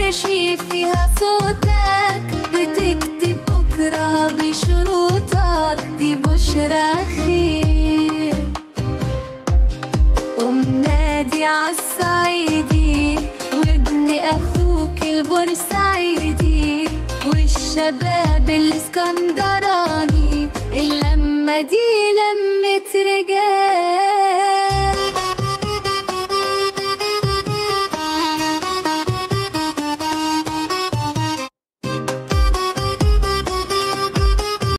نشيد فيها صوتك بتكتب بكرة بشروطك دي بشرى خير قوم نادي عالصعيدي وابن اخوك البورسعيدي والشباب الاسكندراني اللمة دي لمة رجال